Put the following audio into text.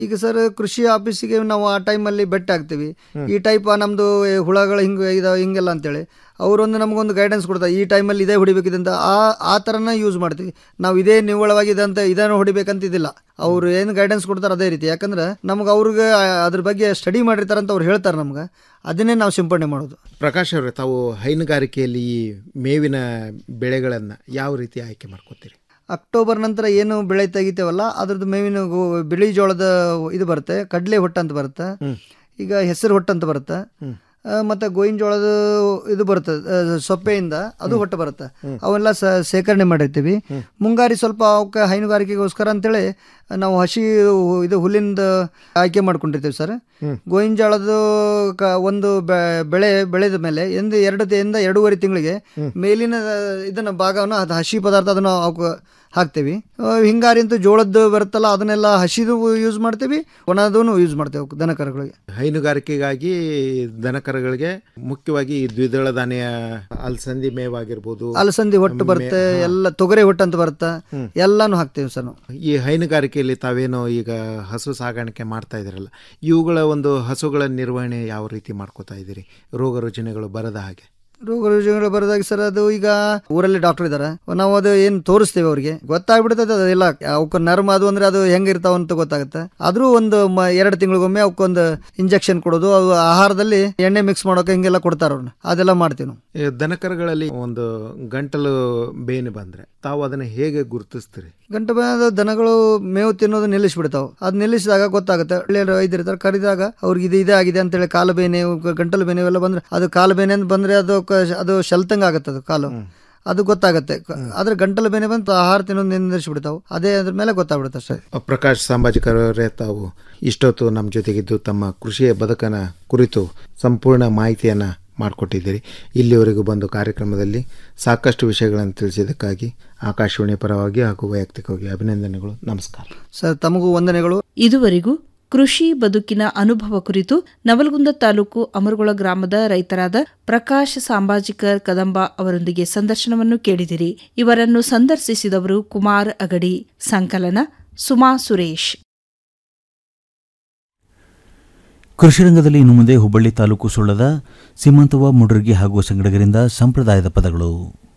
ಈಗ ಸರ್ ಕೃಷಿ ಆಫೀಸಿಗೆ ನಾವು ಆ ಟೈಮಲ್ಲಿ ಭೇಟಿ ಆಗ್ತೀವಿ ಈ ಟೈಪ್ ನಮ್ಮದು ಹುಳಗಳು ಹಿಂಗೆ ಇದಾವೆ ಹಿಂಗೆಲ್ಲ ಅಂತೇಳಿ ಅವರೊಂದು ನಮಗೊಂದು ಗೈಡೆನ್ಸ್ ಕೊಡ್ತಾರೆ ಈ ಟೈಮಲ್ಲಿ ಇದೇ ಹೊಡಿಬೇಕಿದೆ ಅಂತ ಆ ಆ ಥರನ ಯೂಸ್ ಮಾಡ್ತೀವಿ ನಾವು ಇದೇ ನಿವ್ವಳವಾಗಿ ಇದಂತ ಇದನ್ನು ಹೊಡಿಬೇಕಂತಿದ್ದಿಲ್ಲ ಅವ್ರು ಏನು ಗೈಡೆನ್ಸ್ ಕೊಡ್ತಾರೆ ಅದೇ ರೀತಿ ಯಾಕಂದ್ರೆ ನಮ್ಗೆ ಅವ್ರಿಗೆ ಅದ್ರ ಬಗ್ಗೆ ಸ್ಟಡಿ ಮಾಡಿರ್ತಾರೆ ಅಂತ ಅವ್ರು ಹೇಳ್ತಾರೆ ನಮ್ಗೆ ಅದನ್ನೇ ನಾವು ಸಿಂಪಡಣೆ ಮಾಡೋದು ಪ್ರಕಾಶ್ ಅವರೇ ತಾವು ಹೈನುಗಾರಿಕೆಯಲ್ಲಿ ಈ ಮೇವಿನ ಬೆಳೆಗಳನ್ನು ಯಾವ ರೀತಿ ಆಯ್ಕೆ ಮಾಡ್ಕೋತೀರಿ ಅಕ್ಟೋಬರ್ ನಂತರ ಏನು ಬೆಳೆ ತೆಗಿತೇವಲ್ಲ ಅದ್ರದ್ದು ಮೇವಿನ ಗೋ- ಬಿಳಿ ಜೋಳದ ಇದು ಬರುತ್ತೆ ಕಡಲೆ ಹೊಟ್ಟು ಅಂತ ಬರುತ್ತೆ ಈಗ ಹೆಸರು ಹೊಟ್ಟು ಅಂತ ಬರುತ್ತೆ ಆ, ಮತ್ತೆ ಗೋವಿನ ಜೋಳದ ಇದು ಬರುತ್ತೆ ಆ, ಸೊಪ್ಪೆಯಿಂದ ಅದು ಹೊಟ್ಟು ಬರುತ್ತೆ ಅವೆಲ್ಲ ಸ ಸೇಕರಣೆ ಮಾಡಿರ್ತೀವಿ ಮುಂಗಾರಿ ಸ್ವಲ್ಪ ಅವಕ್ಕೆ ಹೈನುಗಾರಿಕೆಗೋಸ್ಕರ ಅಂತೇಳಿ ನಾವು ಹಸಿ ಇದು ಹುಲ್ಲಿಂದ ಆಯ್ಕೆ ಮಾಡ್ಕೊಂಡಿರ್ತೀವಿ ಸರ್ ಗೋವಿನ ಜೋಳದ ಕ ಒಂದು ಬೆ- ಬೆಳೆ ಬೆಳೆದ ಮೇಲೆ ಎಂದು ಎರಡು ಇಂದ ಎರಡೂವರೆ ತಿಂಗಳಿಗೆ ಮೇಲಿನ ಇದನ್ನ ಭಾಗವನ್ನು ಅದು ಹಸಿ ಪದಾರ್ಥ ಅದನ್ನು ಅವಕ್ಕೆ ಹಾಕ್ತೀವಿ ಆ, ಹಿಂಗಾರಿ ಅಂತೂ ಜೋಳದ್ದು ಬರುತ್ತಲ್ಲ ಅದನ್ನೆಲ್ಲ ಹಸಿದು ಯೂಸ್ ಮಾಡ್ತೀವಿ ಒಣದೂ ಯೂಸ್ ಮಾಡ್ತೇವೆ ಅವಕ್ಕೆ ದನಕರುಗಳಿಗೆ ಹೈನುಗಾರಿಕೆಗಾಗಿ ದನಕರಗಳಿಗೆ ಮುಖ್ಯವಾಗಿ ಈ ದ್ವಿದಳ ಧಾನ್ಯ ಅಲಸಂದಿ ಮೇವಾಗಿರ್ಬೋದು ಅಲಸಂದಿ ಹೊಟ್ಟು ಬರುತ್ತೆ ಎಲ್ಲ ತೊಗರಿ ಹೊಟ್ಟು ಅಂತ ಬರುತ್ತೆ ಎಲ್ಲಾನು ಹಾಕ್ತೀವಿ ಸರ್ ನಾವು ಈ ಹೈನುಗಾರಿಕೆಯಲ್ಲಿ ತಾವೇನೋ ಈಗ ಹಸು ಸಾಗಾಣಿಕೆ ಮಾಡ್ತಾ ಇದ್ದೀರಲ್ಲ ಇವುಗಳ ಒಂದು ಹಸುಗಳ ನಿರ್ವಹಣೆ ಯಾವ ರೀತಿ ಮಾಡ್ಕೋತಾ ಇದ್ದೀರಿ ರೋಗ ರುಜಿನಗಳು ಬರದ ಹಾಗೆ ರೋಗ ರುಜಿನಗಳು ಬರೋದಾಗಿ ಸರ್ ಅದು ಈಗ ಊರಲ್ಲಿ ಡಾಕ್ಟರ್ ಇದಾರೆ ನಾವು ಅದು ಏನ್ ತೋರಿಸ್ತೇವೆ ಅವ್ರಿಗೆ ಗೊತ್ತಾಗ್ಬಿಡ್ತದೆ ಅದೆಲ್ಲ ಅವಕ್ಕೆ ನರ್ಮ್ ಅದು ಅಂದ್ರೆ ಅದು ಹೆಂಗಿರ್ತಾವ ಅಂತ ಗೊತ್ತಾಗುತ್ತೆ ಆದ್ರೂ ಒಂದು ಮ- ಎರಡು ತಿಂಗಳಿಗೊಮ್ಮೆ ಅವಕ್ಕೊಂದು ಇಂಜೆಕ್ಷನ್ ಕೊಡೋದು ಅದು ಆಹಾರದಲ್ಲಿ ಎಣ್ಣೆ ಮಿಕ್ಸ್ ಮಾಡೋಕೆ ಹಿಂಗೆಲ್ಲ ಕೊಡ್ತಾರ ಅವ್ರನ್ನ ಅದೆಲ್ಲ ಮಾಡ್ತೀವಿ ನಾವು ಈ ದನಕರಗಳಲ್ಲಿ ಒಂದು ಗಂಟಲು ಬೇನೆ ಬಂದ್ರೆ ತಾವು ಅದನ್ನ ಹೇಗೆ ಗುರುತಿಸ್ತೀರಿ ಗಂಟು ಬಾಯದ ದನಗಳು ಮೇವು ತಿನ್ನೋದು ನಿಲ್ಲಿಸ್ಬಿಡ್ತಾವೆ ಅದು ನಿಲ್ಲಿಸಿದಾಗ ಗೊತ್ತಾಗುತ್ತೆ ಒಳ್ಳೆ ವೈದ್ಯರಿರ್ತಾರೆ ಕರೆದಾಗ ಅವ್ರಿಗೆ ಇದು ಇದೇ ಆಗಿದೆ ಅಂತೇಳಿ ಕಾಲು ಬೇನೆ ಗಂಟಲು ಬೇನೆ ಇವೆಲ್ಲ ಬಂದ್ರೆ ಅದು ಕಾಲು ಬೇನೆ ಅಂತ ಬಂದ್ರೆ ಅದು ಕ- ಅದು ಶಲ್ತಂಗ ಆಗುತ್ತೆ ಅದು ಕಾಲು ಅದು ಗೊತ್ತಾಗುತ್ತೆ ಕ- ಆದ್ರೆ ಗಂಟಲು ಬೇನೆ ಬಂತು ಆಹಾರ ತಿನ್ನೋದು ನಿಲ್ಲಿಸ್ಬಿಡ್ತಾವೆ ಅದೇ ಅದ್ರ ಮೇಲೆ ಗೊತ್ತಾಗ್ಬಿಡುತ್ತೆ ಅಷ್ಟೇ ಪ್ರಕಾಶ್ ಸಾಂಬಾಜಿಕರವರೇ ತಾವು ಇಷ್ಟೊತ್ತು ನಮ್ಮ ಜೊತೆಗಿದ್ದು ತಮ್ಮ ಕೃಷಿಯ ಬದುಕನ ಕುರಿತು ಸಂಪೂರ್ಣ ಮಾಹಿತಿಯನ್ನು ಮಾಡಿಕೊಟ್ಟಿದ್ದೀರಿ ಇಲ್ಲಿವರೆಗೂ ಬಂದು ಕಾರ್ಯಕ್ರಮದಲ್ಲಿ ಸಾಕಷ್ಟು ವಿಷಯಗಳನ್ನು ತಿಳಿಸಿದ್ದಕ್ಕಾಗಿ ಆಕಾಶವಾಣಿ ಪರವಾಗಿ ಹಾಗೂ ವೈಯಕ್ತಿಕವಾಗಿ ಅಭಿನಂದನೆಗಳು ನಮಸ್ಕಾರ ಸರ್ ತಮಗೂ ವಂದನೆಗಳು ಇದುವರೆಗೂ ಕೃಷಿ ಬದುಕಿನ ಅನುಭವ ಕುರಿತು ನವಲಗುಂದ ತಾಲೂಕು ಅಮರಗೊಳ ಗ್ರಾಮದ ರೈತರಾದ ಪ್ರಕಾಶ್ ಸಾಂಬಾಜಿಕರ್ ಕದಂಬ ಅವರೊಂದಿಗೆ ಸಂದರ್ಶನವನ್ನು ಕೇಳಿದಿರಿ ಇವರನ್ನು ಸಂದರ್ಶಿಸಿದವರು ಕುಮಾರ್ ಅಗಡಿ ಸಂಕಲನ ಸುಮಾ ಸುರೇಶ್ ಕೃಷಿ ರಂಗದಲ್ಲಿ ಇನ್ನು ಮುಂದೆ ಹುಬ್ಬಳ್ಳಿ ತಾಲೂಕು ಸುಳ್ಳದ ಸೀಮಂತವ ಮುಡ್ರಗಿ ಹಾಗೂ ಸಂಗಡಗರಿಂದ ಸಂಪ್ರದಾಯದ ಪದಗಳು